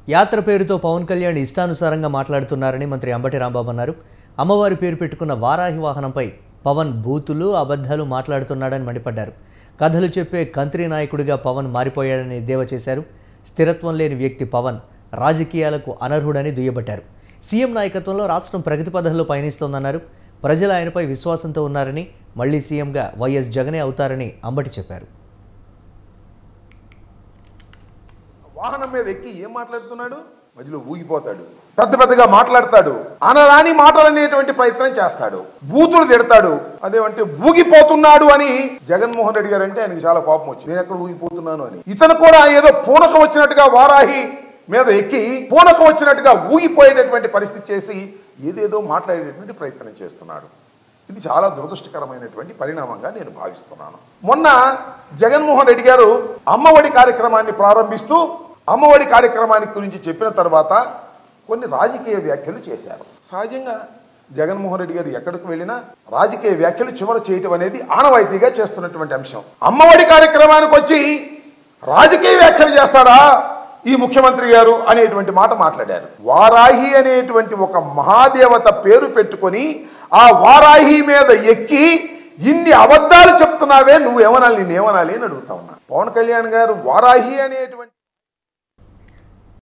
యాత్ర పేరుతో పవన్ కళ్యాణ్ ఇష్టానుసారంగా మాట్లాడుతున్నారని మంత్రి అంబటి రాంబాబు అన్నారు అమ్మవారి పేరు పెట్టుకున్న వారాహి వాహనంపై పవన్ బూతులు అబద్ధాలు మాట్లాడుతున్నాడని మండిపడ్డారు కథలు చెప్పే కంత్రి నాయకుడిగా పవన్ మారిపోయాడని ఎద్దేవా చేశారు స్థిరత్వం లేని వ్యక్తి పవన్ రాజకీయాలకు అనర్హుడని దుయ్యబట్టారు సీఎం నాయకత్వంలో రాష్ట్రం ప్రగతి పథంలో పయనిస్తోందన్నారు ప్రజలు ఆయనపై విశ్వాసంతో ఉన్నారని మళ్లీ సీఎంగా వైఎస్ జగనే అవుతారని అంబటి చెప్పారు వాహనం మీద ఎక్కి ఏం మాట్లాడుతున్నాడు మధ్యలో ఊగిపోతాడు పెద్ద పెద్దగా మాట్లాడతాడు అనరాని మాటలు అనేటువంటి ప్రయత్నం చేస్తాడు బూతులు తిడతాడు అదేమంటే ఊగిపోతున్నాడు అని జగన్మోహన్ రెడ్డి గారు అంటే ఆయనకి చాలా కోపం వచ్చింది నేను ఎక్కడ ఊగిపోతున్నాను అని ఇతను కూడా ఏదో పూనకం వచ్చినట్టుగా వారాహి మీద ఎక్కి పూనకం వచ్చినట్టుగా ఊగిపోయేటటువంటి పరిస్థితి చేసి ఏదేదో మాట్లాడేటటువంటి ప్రయత్నం చేస్తున్నాడు ఇది చాలా దురదృష్టకరమైనటువంటి పరిణామంగా నేను భావిస్తున్నాను మొన్న జగన్మోహన్ రెడ్డి గారు అమ్మఒడి కార్యక్రమాన్ని ప్రారంభిస్తూ అమ్మఒడి కార్యక్రమానికి గురించి చెప్పిన తర్వాత కొన్ని రాజకీయ వ్యాఖ్యలు చేశారు సహజంగా జగన్మోహన్ రెడ్డి గారు ఎక్కడికి వెళ్ళినా రాజకీయ వ్యాఖ్యలు చివర చేయటం అనేది ఆనవాయితీగా చేస్తున్నటువంటి అంశం అమ్మఒడి కార్యక్రమానికి వచ్చి రాజకీయ వ్యాఖ్యలు చేస్తారా ఈ ముఖ్యమంత్రి గారు అనేటువంటి మాట మాట్లాడారు వారాహి అనేటువంటి ఒక మహాదేవత పేరు పెట్టుకొని ఆ వారాహి మీద ఎక్కి ఇన్ని అబద్ధాలు చెప్తున్నావే నువ్వు ఏమనాలి నేనేమనాలి అని అడుగుతా ఉన్నా పవన్ కళ్యాణ్ గారు వారాహి అనేటువంటి